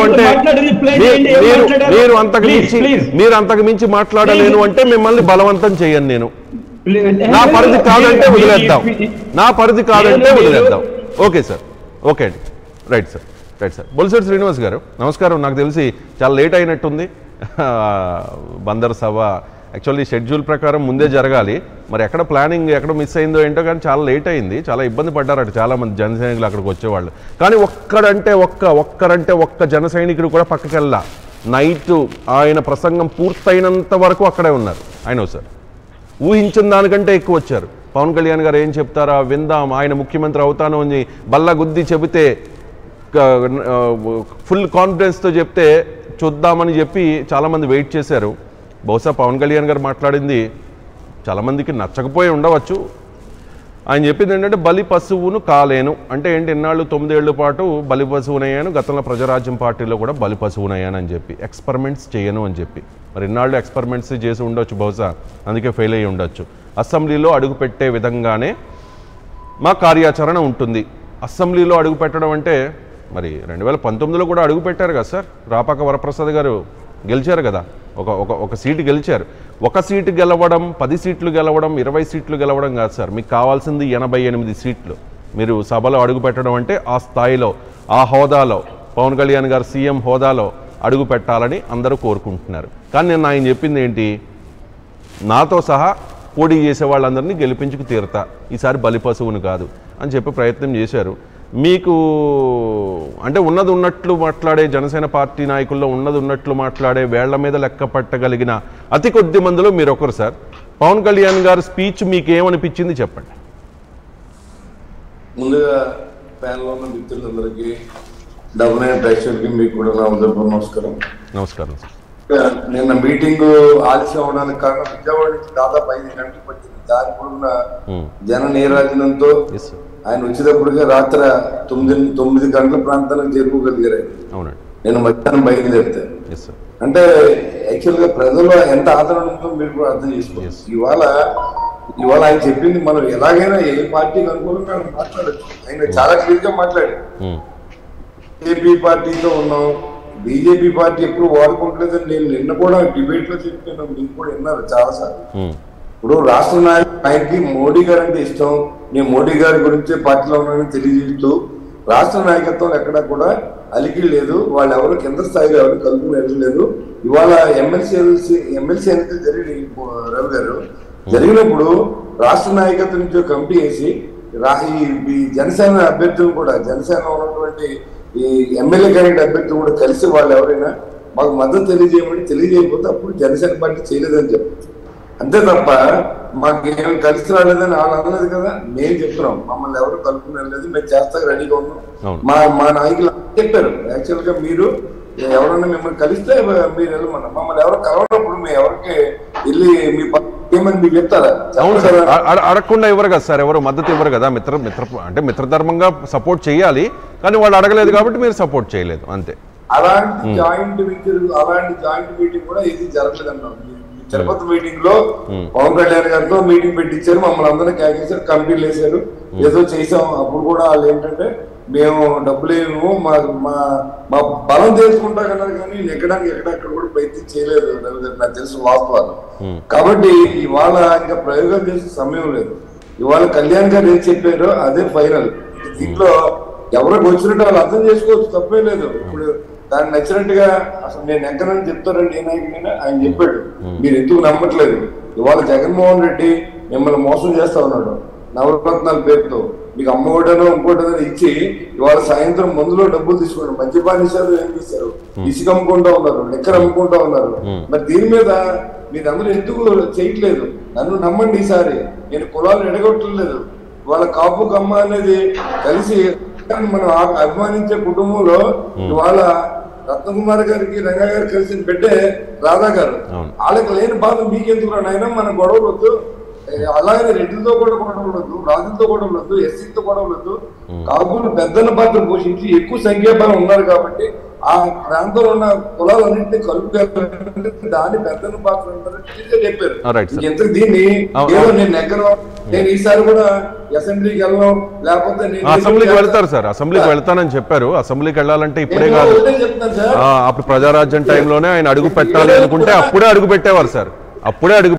అంటే మాట్లాడి reply మీ- చేయండి, ఏం మీరు మాట్లాడారు? మీరు అంతకు Please, మించి please. మీరు అంతకు మించి మాట్లాడలేను Please. అంటే మిమ్మల్ని బలవంతం చేయను నేను నా పరిధి కాదంటే వదిలేద్దాం నా పరిధి కాదంటే నేను- వదిలేద్దాం ఓకే సార్ ఓకే అండి right sir right sir Bolisetti Srinivas గారు నమస్కారం నాకు తెలిసి చాలా లేట్ అయినట్టుంది బందర్ సభ యాక్చువల్లీ షెడ్యూల్ ప్రకారం ముందే జరగాలి మరి ఎక్కడ ప్లానింగ్ ఎక్కడ మిస్ అయిందో ఏంటో కానీ చాలా లేట్ అయింది చాలా ఇబ్బంది పడ్డారట చాలా మంది జన సైనికులు అక్కడికి వచ్చేవాళ్ళు కానీ ఒక్కడంటే ఒక్క ఒక్కరంటే ఒక్క జన సైనికుడు కూడా పక్కకెళ్ళా నైట్ ఆయన ప్రసంగం పూర్తయినంత వరకు అక్కడే ఉన్నారు ఆయన సార్ ఊహించిన దానికంటే ఎక్కువ వచ్చారు పవన్ కళ్యాణ్ గారు ఏం చెప్తారా విందాం ఆయన ముఖ్యమంత్రి అవుతాను అని బల్ల గుద్ది చెబితే ఫుల్ కాన్ఫిడెన్స్తో చెప్తే చూద్దామని చెప్పి చాలామంది వెయిట్ చేశారు బహుశా పవన్ కళ్యాణ్ గారు మాట్లాడింది చాలామందికి నచ్చకపోయి ఉండవచ్చు ఆయన చెప్పింది ఏంటంటే బలి పశువును కాలేను అంటే ఏంటి ఇన్నాళ్ళు తొమ్మిదేళ్ల పాటు బలి పశువునయ్యాను గతంలో ప్రజారాజ్యం పార్టీలో కూడా బలి పశువునయ్యాను అని చెప్పి ఎక్స్పెరిమెంట్స్ చేయను అని చెప్పి మరి ఇన్నాళ్ళు ఎక్స్పెరిమెంట్స్ చేసి ఉండొచ్చు బహుశా అందుకే ఫెయిల్ అయ్యి ఉండొచ్చు అసెంబ్లీలో అడుగుపెట్టే విధంగానే మా కార్యాచరణ ఉంటుంది అసెంబ్లీలో అడుగు పెట్టడం అంటే మరి రెండు వేల పంతొమ్మిదిలో కూడా అడుగు పెట్టారు కదా సార్ రాపాక వరప్రసాద్ గారు గెలిచారు కదా ఒక ఒక ఒక సీటు గెలిచారు ఒక సీటు గెలవడం పది సీట్లు గెలవడం ఇరవై సీట్లు గెలవడం కాదు సార్ మీకు కావాల్సింది ఎనభై ఎనిమిది సీట్లు మీరు సభలో అడుగు పెట్టడం అంటే ఆ స్థాయిలో ఆ హోదాలో పవన్ కళ్యాణ్ గారు సీఎం హోదాలో అడుగు పెట్టాలని అందరూ కోరుకుంటున్నారు కానీ నేను ఆయన చెప్పింది ఏంటి నాతో సహా పోటీ చేసే వాళ్ళందరినీ గెలిపించుకు తీరుతా ఈసారి బలి పశువుని కాదు అని చెప్పి ప్రయత్నం చేశారు మీకు అంటే ఉన్నది ఉన్నట్లు మాట్లాడే జనసేన పార్టీ నాయకుల్లో ఉన్నది ఉన్నట్లు మాట్లాడే వేళ్ల మీద లెక్క పట్టగలిగిన అతి కొద్ది మందిలో మీరు ఒకరు సార్ పవన్ కళ్యాణ్ గారి స్పీచ్ మీకు ఏమనిపించింది చెప్పండి ముందుగా ప్యానల్ ఉన్న మిత్రులందరికీ డబుల్ నైన్ ప్రేక్షకులకి మీకు కూడా నా ఉదయపూర్వ నమస్కారం నమస్కారం సార్ నిన్న మీటింగ్ ఆలస్యం అవడానికి కారణం విజయవాడ నుంచి దాదాపు ఐదు గంటలు పట్టింది దాని పొడుగున జన నీరాజనంతో ఎస్ సార్ ఆయన వచ్చేటప్పటికే రాత్రి తొమ్మిది తొమ్మిది గంటల ప్రాంతానికి చేరుకోగలిగారు ఆయన. అవునండి నేను మధ్యాహ్నం బయలుదేరితే ఎస్ సార్ అంటే యాక్చువల్ గా ప్రజల్లో ఎంత ఆదరణ ఉందో మీరు కూడా అర్థం చేసుకోవచ్చు ఇవాళ ఇవాళ ఆయన చెప్పింది మనం ఎలాగైనా ఏ పార్టీకి అనుకూలంగా ఆయన మాట్లాడచ్చు ఆయన చాలా క్లియర్ గా మాట్లాడారు ఉమ్, బీజేపీ పార్టీతో ఉన్నాం బీజేపీ పార్టీ ఎప్పుడు వాడుకుంటలేదని నేను నిన్న కూడా డిబేట్ లో చెప్పాను మీరు కూడా విన్నారు చాలా సార్లు ఉమ్, ఇప్పుడు రాష్ట్ర నాయకుడు ఆయనకి మోడీ గారు అంటే ఇష్టం నేను మోడీ గారి గురించే పార్టీలో ఉన్నానని తెలియజేస్తూ రాష్ట్ర నాయకత్వం ఎక్కడా కూడా అలికి లేదు వాళ్ళు ఎవరు కింద స్థాయిలో ఎవరు కలుపుకుని వెళ్ళలేదు ఇవాళ ఎమ్మెల్సీ ఎమ్మెల్సీ అనేది జరిగి రవి గారు జరిగినప్పుడు రాష్ట్ర నాయకత్వం నుంచి ఒక కమిటీ వేసి రా- ఈ ఈ జనసేన అభ్యర్థులు కూడా జనసేన ఉన్నటువంటి ఈ ఎమ్మెల్యే క్యాండిడేట్ అభ్యర్థులు కూడా కలిసి వాళ్ళు ఎవరైనా మాకు మద్దతు తెలియజేయమని తెలియజేయకపోతే అప్పుడు జనసేన పార్టీ చేయలేదని చెప్పారు అంతే తప్ప మాకు ఏమి కలిసి రాలేదని వాళ్ళు అనలేదు కదా మేము చెప్తున్నాం మమ్మల్ని ఎవరు కలుపుకుని వెళ్ళలేదు మేము చేస్తాక రెడీగా ఉన్నాం అవును. మా మా నాయకులు చెప్పారు యాక్చువల్ గా మీరు ఎవరన్నా మిమ్మల్ని కలిస్తే మీరు వెళ్ళమన్నారు మమ్మల్ని ఎవరు కలవనప్పుడు మేము ఎవరికి వెళ్ళి మీ ప- ఏమని మీకు చెప్తారా అవును సార్ చెప్పండి అ- అ- అడగకుండా ఇవ్వరు కదా సార్ ఎవరు మద్దతు ఇవ్వరు కదా మిత్ర మిత్ర అంటే మిత్రధర్మంగా సపోర్ట్ చేయాలి కానీ వాళ్ళు అడగలేదు కాబట్టి మీరు సపోర్ట్ చేయలేదు అంతే అలాంటి జాయింట్ మీటింగ్ అలాంటి జాయింట్ మీటింగ్ కూడా ఇది జరగలేదు అన్నాం ఈ తిరుపతి మీటింగ్ లో పవన్ కళ్యాణ్ గారితో మీటింగ్ పెట్టించారు మమ్మల్ని అందరినీ కేకేశారు కమిటీలు వేశారు ఏదో చేసాం అప్పుడు కూడా వాళ్ళు ఏంటంటే మేము డబ్బులు ఏమో మా మా మా బలం తెలుసుకుంటాం కన్నారు కానీ నెగ్గడానికి ఎక్కడెక్కడ కూడా ప్రయత్నం చేయలేదు రవి గారు నాకు తెలుసు వాస్తవాలు కాబట్టి ఇవాళ ఇంకా ప్రయోగాలు చేసే సమయం లేదు ఇవాళ కళ్యాణ్ గారు ఏం చెప్పారో అదే ఫైనల్ దీంట్లో ఎవరికి వచ్చినట్టు వాళ్ళు అర్థం చేసుకోవచ్చు తప్పే లేదు ఇప్పుడు దాన్ని నచ్చినట్టుగా అసలు నేను ఎక్కడని చెప్తారండి ఏ నాయకుడైనా ఆయన చెప్పాడు మీరు ఎందుకు నమ్మట్లేదు ఇవాళ జగన్మోహన్ రెడ్డి మిమ్మల్ని మోసం చేస్తా ఉన్నాడు నవరత్నాల పేరుతో మీకు అమ్మఒడనో ఇంకోటనో ఇచ్చి ఇవాళ సాయంత్రం మందులో డబ్బులు తీసుకున్నారు మద్యపాన నిషేధం ఏం చేశారు ఇసుక అమ్ముకుంటా ఉన్నారు లెక్కలు అమ్ముకుంటా ఉన్నారు మరి దీని మీద మీరందరూ ఎందుకు చేయట్లేదు నన్ను నమ్మండి ఈసారి నేను కులాలు ఎడగొట్టలేదు వాళ్ళ కాపు కమ్మ అనేది కలిసి మనం ఆ- అభిమానించే కుటుంబంలో ఇవాళ రత్నకుమార్ గారికి రంగా గారు కలిసి పెట్టే రాధా గారు అవును. వాళ్ళకి లేని బాధ మీకెందుకు నాయన మన గొడవలు వద్దు అలాగే రెడ్డిలతో కూడా కూడా ఉండదు రాజులతో కూడా ఉండదు ఎస్సీతో కూడా ఉండదు కాపులు పెద్దన్న పాత్ర పోషించి ఎక్కువ సంఖ్యాబలం ఉన్నారు కాబట్టి ఆ ప్రాంతంలో ఉన్న కులాలన్నింటినీ కలుపుకోవాలంటే దాని పెద్దన్న పాత్ర ఉంటుందని క్లియర్గా చెప్పారు Ah, right, sir. ఇంతకు దీన్ని అవును, ఏదో అవును. నేను నెగ్గను నేను ఈసారి కూడా అసెంబ్లీకి వెళ్ళను లేకపోతే నేను అసెంబ్లీకి వెళ్తారు సార్ అసెంబ్లీకి వెళ్తానని చెప్పారు అసెంబ్లీకి వెళ్ళాలంటే ఇప్పుడే నేను కాదు ఒకటే చెప్తాను సార్ ఆ, అప్పుడు ప్రజారాజ్యం టైంలోనే ఆయన అడుగు పెట్టాలి అనుకుంటే అప్పుడే అడుగు పెట్టేవారు సార్ అప్పుడే అడుగు